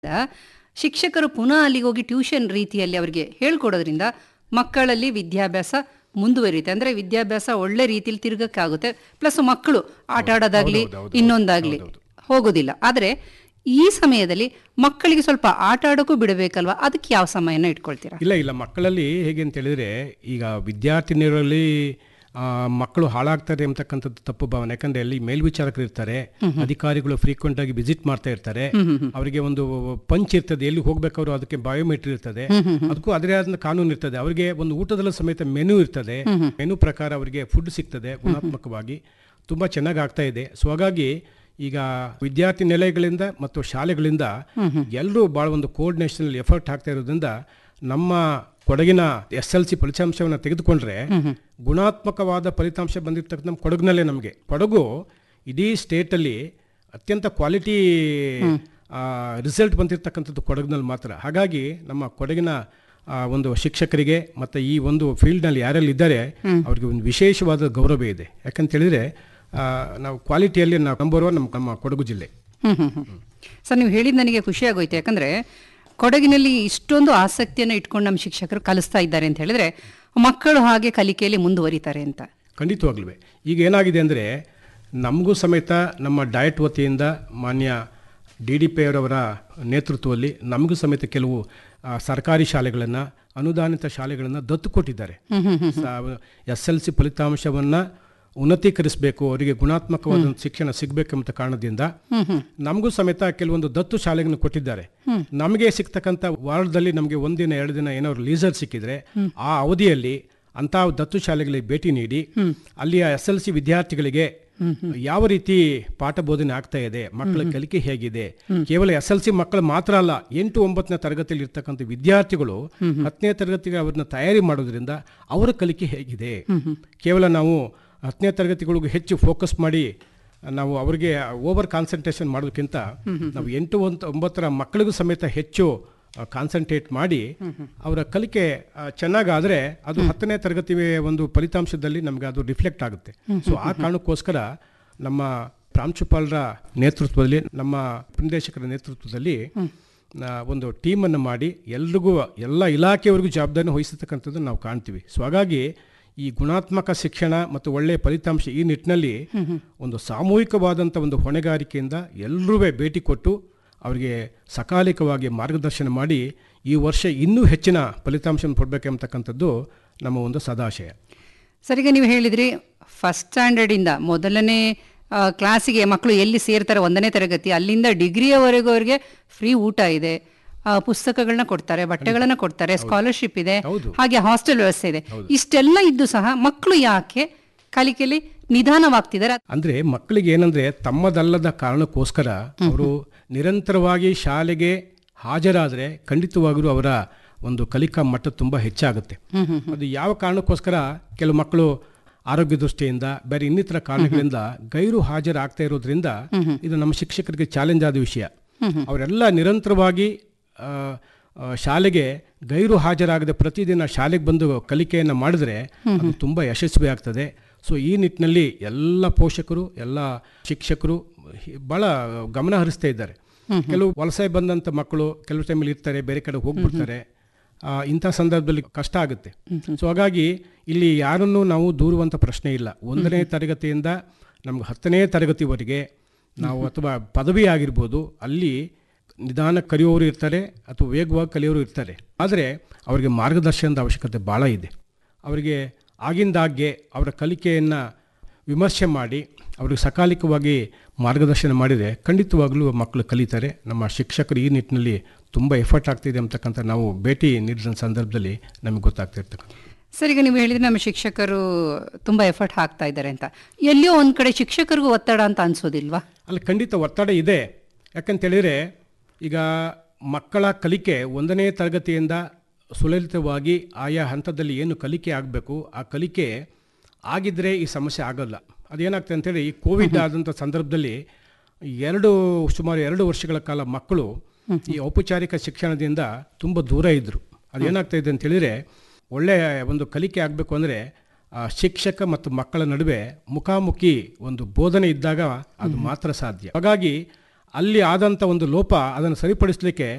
ಶಿಕ್ಷಕರು ಪುನಃ ಅಲ್ಲಿಗೆ ಹೋಗಿ ಟ್ಯೂಷನ್ ರೀತಿಯಲ್ಲಿ ಅವರಿಗೆ ಹೇಳ್ಕೊಡೋದ್ರಿಂದ ಮಕ್ಕಳಲ್ಲಿ ವಿದ್ಯಾಭ್ಯಾಸ ಮುಂದುವರಿಯುತ್ತೆ ಅಂದ್ರೆ ವಿದ್ಯಾಭ್ಯಾಸ ಒಳ್ಳೆ ರೀತಿಯಲ್ಲಿ ತಿರುಗಕ್ಕಾಗುತ್ತೆ ಪ್ಲಸ್ ಮಕ್ಕಳು ಆಟ ಆಡೋದಾಗ್ಲಿ ಇನ್ನೊಂದಾಗ್ಲಿ ಹೋಗೋದಿಲ್ಲ ಆದರೆ ಈ ಸಮಯದಲ್ಲಿ ಮಕ್ಕಳಿಗೆ ಸ್ವಲ್ಪ ಆಟ ಆಡೋಕ್ಕೂ ಬಿಡಬೇಕಲ್ವಾ ಅದಕ್ಕೆ ಯಾವ ಸಮಯನ ಇಟ್ಕೊಳ್ತೀರಾ ಇಲ್ಲ ಇಲ್ಲ ಮಕ್ಕಳಲ್ಲಿ ಹೇಗೆ ಅಂತ ಹೇಳಿದ್ರೆ ಈಗ ವಿದ್ಯಾರ್ಥಿನಿಯರಲ್ಲಿ ಆ, ಮಕ್ಕಳು ಹಾಳಾಗ್ತಾರೆ ಅಂತಕ್ಕಂಥದ್ದು ತಪ್ಪು ಭಾವನೆ ಯಾಕಂದ್ರೆ ಅಲ್ಲಿ ಮೇಲ್ವಿಚಾರಕರು ಇರ್ತಾರೆ ಅಧಿಕಾರಿಗಳು ಫ್ರೀಕ್ವೆಂಟ್ ಆಗಿ ವಿಸಿಟ್ ಮಾಡ್ತಾ ಇರ್ತಾರೆ ಅವರಿಗೆ ಒಂದು ಪಂಚ್ ಇರ್ತದೆ ಎಲ್ಲಿ ಹೋಗ್ಬೇಕಾದ್ರು ಅದಕ್ಕೆ ಬಯೋಮೆಟ್ರಿ ಇರ್ತದೆ ಅದಕ್ಕೂ ಅದರೇ ಆದ ಕಾನೂನು ಇರ್ತದೆ ಅವರಿಗೆ ಒಂದು ಊಟದಲ್ಲ ಸಮೇತ ಮೆನು ಇರ್ತದೆ ಮೆನು ಪ್ರಕಾರ ಅವರಿಗೆ ಫುಡ್ ಸಿಗ್ತದೆ ಗುಣಾತ್ಮಕವಾಗಿ ತುಂಬಾ ಚೆನ್ನಾಗಿ ಆಗ್ತಾ ಇದೆ ಸೊ ಹಾಗಾಗಿ ಈಗ ವಿದ್ಯಾರ್ಥಿ ನಿಲಯಗಳಿಂದ ಮತ್ತು ಶಾಲೆಗಳಿಂದ ಎಲ್ಲರೂ ಭಾಳ ಒಂದು ಕೋರ್ಡಿನೇಷನ್ ಎಫರ್ಟ್ ಆಗ್ತಾ ಇರೋದ್ರಿಂದ ನಮ್ಮ ಕೊಡಗಿನ ಎಸ್ ಎಲ್ ಸಿ ಫಲಿತಾಂಶವನ್ನು ತೆಗೆದುಕೊಂಡ್ರೆ ಗುಣಾತ್ಮಕವಾದ ಫಲಿತಾಂಶ ಬಂದಿರ್ತಕ್ಕಂಥ ನಮ್ಮ ಕೊಡಗಿನಲ್ಲೇ ನಮಗೆ ಕೊಡಗು ಇಡೀ ಸ್ಟೇಟಲ್ಲಿ ಅತ್ಯಂತ ಕ್ವಾಲಿಟಿ ರಿಸಲ್ಟ್ ಬಂದಿರತಕ್ಕಂಥದ್ದು ಕೊಡಗಿನಲ್ಲಿ ಮಾತ್ರ ಹಾಗಾಗಿ ನಮ್ಮ ಕೊಡಗಿನ ಆ, ಒಂದು ಶಿಕ್ಷಕರಿಗೆ ಮತ್ತು ಈ ಒಂದು ಫೀಲ್ಡ್ನಲ್ಲಿ ಯಾರೆಲ್ಲ ಇದ್ದಾರೆ ಅವ್ರಿಗೆ ಒಂದು ವಿಶೇಷವಾದ ಗೌರವ ಇದೆ ಯಾಕಂತ ಹೇಳಿದ್ರೆ ಆ, ನಾವು ಕ್ವಾಲಿಟಿಯಲ್ಲಿ ನಾವು ನಂಬರ್ ಒನ್ ನಮ್ಮ ನಮ್ಮ ಕೊಡಗು ಜಿಲ್ಲೆ ಹ್ಮ್ ಹ್ಮ್ ಹ್ಮ್ ಸರ್ ನೀವು ಹೇಳಿದ ನನಗೆ ಖುಷಿ ಆಗೋಯ್ತು ಯಾಕಂದ್ರೆ ಕೊಡಗಿನಲ್ಲಿ ಇಷ್ಟೊಂದು ಆಸಕ್ತಿಯನ್ನು ಇಟ್ಕೊಂಡು ನಮ್ಮ ಶಿಕ್ಷಕರು ಕಲಿಸ್ತಾ ಇದ್ದಾರೆ ಅಂತ ಹೇಳಿದ್ರೆ ಮಕ್ಕಳು ಹಾಗೆ ಕಲಿಕೆಯಲ್ಲಿ ಮುಂದುವರಿತಾರೆ ಅಂತ ಖಂಡಿತವಾಗ್ಲೂ ಈಗ ಏನಾಗಿದೆ ಅಂದರೆ ನಮಗೂ ಸಮೇತ ನಮ್ಮ ಡಯಟ್ ವತಿಯಿಂದ ಮಾನ್ಯ ಡಿ ಡಿ ಪಿ ಅವರವರ ನೇತೃತ್ವದಲ್ಲಿ ನಮಗೂ ಸಮೇತ ಕೆಲವು ಆ, ಸರ್ಕಾರಿ ಶಾಲೆಗಳನ್ನು ಅನುದಾನಿತ ಶಾಲೆಗಳನ್ನು ದತ್ತು ಕೊಟ್ಟಿದ್ದಾರೆ ಎಸ್ ಎಲ್ ಸಿ ಫಲಿತಾಂಶವನ್ನು ಉನ್ನತೀಕರಿಸಬೇಕು ಅವರಿಗೆ ಗುಣಾತ್ಮಕವಾದ ಶಿಕ್ಷಣ ಸಿಗಬೇಕೆಂಬ ಕಾರಣದಿಂದ ನಮಗೂ ಸಮೇತ ಕೆಲವೊಂದು ದತ್ತು ಶಾಲೆಗಳನ್ನು ಕೊಟ್ಟಿದ್ದಾರೆ ನಮಗೆ ಸಿಗ್ತಕ್ಕಂಥ ವಾರದಲ್ಲಿ ನಮಗೆ ಒಂದಿನ ಎರಡು ದಿನ ಏನಾದ್ರು ಲೀಸರ್ ಸಿಕ್ಕಿದ್ರೆ ಆ ಅವಧಿಯಲ್ಲಿ ಅಂತ ದತ್ತು ಶಾಲೆಗಳಿಗೆ ಭೇಟಿ ನೀಡಿ ಅಲ್ಲಿಯ ಎಸ್ ಎಲ್ ಸಿ ವಿದ್ಯಾರ್ಥಿಗಳಿಗೆ ಯಾವ ರೀತಿ ಪಾಠ ಬೋಧನೆ ಆಗ್ತಾ ಇದೆ ಮಕ್ಕಳ ಕಲಿಕೆ ಹೇಗಿದೆ ಕೇವಲ ಎಸ್ ಎಲ್ ಸಿ ಮಕ್ಕಳು ಮಾತ್ರ ಅಲ್ಲ ಎಂಟು ಒಂಬತ್ತನೇ ತರಗತಿಯಲ್ಲಿ ಇರ್ತಕ್ಕಂಥ ವಿದ್ಯಾರ್ಥಿಗಳು ಹತ್ತನೇ ತರಗತಿಗೆ ಅವ್ರನ್ನ ತಯಾರಿ ಮಾಡೋದ್ರಿಂದ ಅವರ ಕಲಿಕೆ ಹೇಗಿದೆ ಕೇವಲ ನಾವು ಹತ್ತನೇ ತರಗತಿಗಳಿಗೂ ಹೆಚ್ಚು ಫೋಕಸ್ ಮಾಡಿ ನಾವು ಅವರಿಗೆ ಓವರ್ ಕಾನ್ಸಂಟ್ರೇಷನ್ ಮಾಡೋದಕ್ಕಿಂತ ನಾವು ಎಂಟು ಒಂದು ಒಂಬತ್ತರ ಮಕ್ಕಳಿಗೂ ಸಮೇತ ಹೆಚ್ಚು ಕಾನ್ಸಂಟ್ರೇಟ್ ಮಾಡಿ ಅವರ ಕಲಿಕೆ ಆ, ಚೆನ್ನಾಗಾದ್ರೆ ಅದು ಹತ್ತನೇ ತರಗತಿ ಒಂದು ಫಲಿತಾಂಶದಲ್ಲಿ ನಮಗೆ ಅದು ರಿಫ್ಲೆಕ್ಟ್ ಆಗುತ್ತೆ ಸೊ ಆ ಕಾರಣಕ್ಕೋಸ್ಕರ ನಮ್ಮ ಪ್ರಾಂಶುಪಾಲರ ನೇತೃತ್ವದಲ್ಲಿ ನಮ್ಮ ಉಪನಿರ್ದೇಶಕರ ನೇತೃತ್ವದಲ್ಲಿ ಆ, ಒಂದು ಟೀಮನ್ನು ಮಾಡಿ ಎಲ್ರಿಗೂ ಎಲ್ಲ ಇಲಾಖೆಯವರಿಗೂ ಜವಾಬ್ದಾರಿ ವಹಿಸತಕ್ಕಂಥದ್ದು ನಾವು ಕಾಣ್ತೀವಿ ಸೊ ಹಾಗಾಗಿ ಈ ಗುಣಾತ್ಮಕ ಶಿಕ್ಷಣ ಮತ್ತು ಒಳ್ಳೆಯ ಫಲಿತಾಂಶ ಈ ನಿಟ್ಟಿನಲ್ಲಿ ಒಂದು ಸಾಮೂಹಿಕವಾದಂಥ ಒಂದು ಹೊಣೆಗಾರಿಕೆಯಿಂದ ಎಲ್ಲರೂ ಭೇಟಿ ಕೊಟ್ಟು ಅವರಿಗೆ ಸಕಾಲಿಕವಾಗಿ ಮಾರ್ಗದರ್ಶನ ಮಾಡಿ ಈ ವರ್ಷ ಇನ್ನೂ ಹೆಚ್ಚಿನ ಫಲಿತಾಂಶ ಕೊಡಬೇಕೆಂಬತಕ್ಕಂಥದ್ದು ನಮ್ಮ ಒಂದು ಸದಾಶಯ ಸರಿಗ ನೀವು ಹೇಳಿದ್ರಿ ಫಸ್ಟ್ ಸ್ಟ್ಯಾಂಡರ್ಡಿಂದ ಮೊದಲನೇ ಆ, ಕ್ಲಾಸಿಗೆ ಮಕ್ಕಳು ಎಲ್ಲಿ ಸೇರ್ತಾರೆ ಒಂದನೇ ತರಗತಿ ಅಲ್ಲಿಂದ ಡಿಗ್ರಿಯವರೆಗೂ ಅವರಿಗೆ ಫ್ರೀ ಊಟ ಇದೆ ಆ, ಪುಸ್ತಕಗಳನ್ನ ಕೊಡ್ತಾರೆ ಬಟ್ಟೆಗಳನ್ನ ಕೊಡ್ತಾರೆ ಸ್ಕಾಲರ್ಶಿಪ್ ಇದೆ ಹೌದು. ಹಾಗೆ ಹಾಸ್ಟೆಲ್ ವ್ಯವಸ್ಥೆ ಇದೆ ಇಷ್ಟೆಲ್ಲ ಇದ್ದು ಸಹ ಮಕ್ಕಳು ಯಾಕೆ ಕಲಿಕೆಯಲ್ಲಿ ನಿಧಾನವಾಗ್ತಿದ್ದಾರೆ ಅಂದ್ರೆ ಮಕ್ಕಳಿಗೆ ಏನಂದ್ರೆ ತಮ್ಮದಲ್ಲದ ಕಾರಣಕ್ಕೋಸ್ಕರ ಅವರು ನಿರಂತರವಾಗಿ ಶಾಲೆಗೆ ಹಾಜರಾದರೆ ಖಂಡಿತವಾಗಲೂ ಅವರ ಒಂದು ಕಲಿಕಾ ಮಟ್ಟ ತುಂಬ ಹೆಚ್ಚಾಗುತ್ತೆ ಅದು ಯಾವ ಕಾರಣಕ್ಕೋಸ್ಕರ ಕೆಲವು ಮಕ್ಕಳು ಆರೋಗ್ಯ ದೃಷ್ಟಿಯಿಂದ ಬೇರೆ ಇನ್ನಿತರ ಕಾರಣಗಳಿಂದ ಗೈರು ಹಾಜರಾಗ್ತಾ ಇರೋದ್ರಿಂದ ಇದು ನಮ್ಮ ಶಿಕ್ಷಕರಿಗೆ ಚಾಲೆಂಜ್ ಆದ ವಿಷಯ ಅವರೆಲ್ಲ ನಿರಂತರವಾಗಿ ಆ, ಆ, ಶಾಲೆಗೆ ಗೈರು ಹಾಜರಾಗದೆ ಪ್ರತಿದಿನ ಶಾಲೆಗೆ ಬಂದು ಕಲಿಕೆಯನ್ನು ಮಾಡಿದ್ರೆ ಅದು ತುಂಬ ಯಶಸ್ವಿ ಆಗ್ತದೆ ಸೊ ಈ ನಿಟ್ಟಿನಲ್ಲಿ ಎಲ್ಲ ಪೋಷಕರು ಎಲ್ಲ ಶಿಕ್ಷಕರು ಹಿ- ಬಹಳ ಗಮನ ಹರಿಸ್ತಾ ಇದ್ದಾರೆ ಕೆಲವು ವಲಸೆ ಬಂದಂಥ ಮಕ್ಕಳು ಕೆಲವು ಟೈಮಲ್ಲಿ ಇರ್ತಾರೆ ಬೇರೆ ಕಡೆ ಹೋಗ್ಬಿಡ್ತಾರೆ ಆ, ಇಂಥ ಸಂದರ್ಭದಲ್ಲಿ ಕಷ್ಟ ಆಗುತ್ತೆ ಸೊ ಹಾಗಾಗಿ ಇಲ್ಲಿ ಯಾರನ್ನೂ ನಾವು ದೂರುವಂಥ ಪ್ರಶ್ನೆ ಇಲ್ಲ ಒಂದನೇ ತರಗತಿಯಿಂದ ನಮ್ಗೆ ಹತ್ತನೇ ತರಗತಿವರೆಗೆ ನಾವು ಅಥವಾ ಪದವಿ ಆಗಿರ್ಬೋದು ಅಲ್ಲಿ ನಿಧಾನ ಕಲಿಯೋರು ಇರ್ತಾರೆ ಅಥವಾ ವೇಗವಾಗಿ ಕಲಿಯೋರು ಇರ್ತಾರೆ ಆದರೆ ಅವರಿಗೆ ಮಾರ್ಗದರ್ಶನದ ಅವಶ್ಯಕತೆ ಭಾಳ ಇದೆ ಅವರಿಗೆ ಆಗಿಂದಾಗ್ಗೆ ಅವರ ಕಲಿಕೆಯನ್ನು ವಿಮರ್ಶೆ ಮಾಡಿ ಅವ್ರಿಗೆ ಸಕಾಲಿಕವಾಗಿ ಮಾರ್ಗದರ್ಶನ ಮಾಡಿದರೆ ಖಂಡಿತವಾಗ್ಲೂ ಮಕ್ಕಳು ಕಲಿತಾರೆ ನಮ್ಮ ಶಿಕ್ಷಕರು ಈ ನಿಟ್ಟಿನಲ್ಲಿ ತುಂಬ ಎಫರ್ಟ್ ಆಗ್ತಿದೆ ಅಂತಕ್ಕಂಥ ನಾವು ಭೇಟಿ ನೀಡಿದ ಸಂದರ್ಭದಲ್ಲಿ ನಮಗೆ ಗೊತ್ತಾಗ್ತಿರ್ತಕ್ಕಂಥ ಸರಿಗ ನೀವು ಹೇಳಿದ್ರೆ ನಮ್ಮ ಶಿಕ್ಷಕರು ತುಂಬಾ ಎಫರ್ಟ್ ಹಾಕ್ತಾ ಇದ್ದಾರೆ ಅಂತ ಎಲ್ಲಿಯೋ ಒಂದ್ ಕಡೆ ಶಿಕ್ಷಕರಿಗೂ ಒತ್ತಡ ಅಂತ ಅನ್ಸೋದಿಲ್ವಾ ಅಲ್ಲಿ ಖಂಡಿತ ಒತ್ತಡ ಇದೆ ಯಾಕಂತೇಳಿದರೆ ಈಗ ಮಕ್ಕಳ ಕಲಿಕೆ ಒಂದನೇ ತರಗತಿಯಿಂದ ಸುಲಲಿತವಾಗಿ ಆಯಾ ಹಂತದಲ್ಲಿ ಏನು ಕಲಿಕೆ ಆಗಬೇಕು ಆ ಕಲಿಕೆ ಆಗಿದ್ದರೆ ಈ ಸಮಸ್ಯೆ ಆಗೋಲ್ಲ ಅದೇನಾಗ್ತದೆ ಅಂತೇಳಿ ಈ ಕೋವಿಡ್ ಆದಂಥ ಸಂದರ್ಭದಲ್ಲಿ ಎರಡು ಸುಮಾರು ಎರಡು ವರ್ಷಗಳ ಕಾಲ ಮಕ್ಕಳು ಈ ಔಪಚಾರಿಕ ಶಿಕ್ಷಣದಿಂದ ತುಂಬ ದೂರ ಇದ್ದರು ಅದೇನಾಗ್ತಾ ಇದೆ ಅಂತೇಳಿದರೆ ಒಳ್ಳೆಯ ಒಂದು ಕಲಿಕೆ ಆಗಬೇಕು ಅಂದರೆ ಶಿಕ್ಷಕ ಮತ್ತು ಮಕ್ಕಳ ನಡುವೆ ಮುಖಾಮುಖಿ ಒಂದು ಬೋಧನೆ ಇದ್ದಾಗ ಅದು ಮಾತ್ರ ಸಾಧ್ಯ ಹಾಗಾಗಿ ಅಲ್ಲಿ ಆದಂಥ ಒಂದು ಲೋಪ ಅದನ್ನು ಸರಿಪಡಿಸಲಿಕ್ಕೆ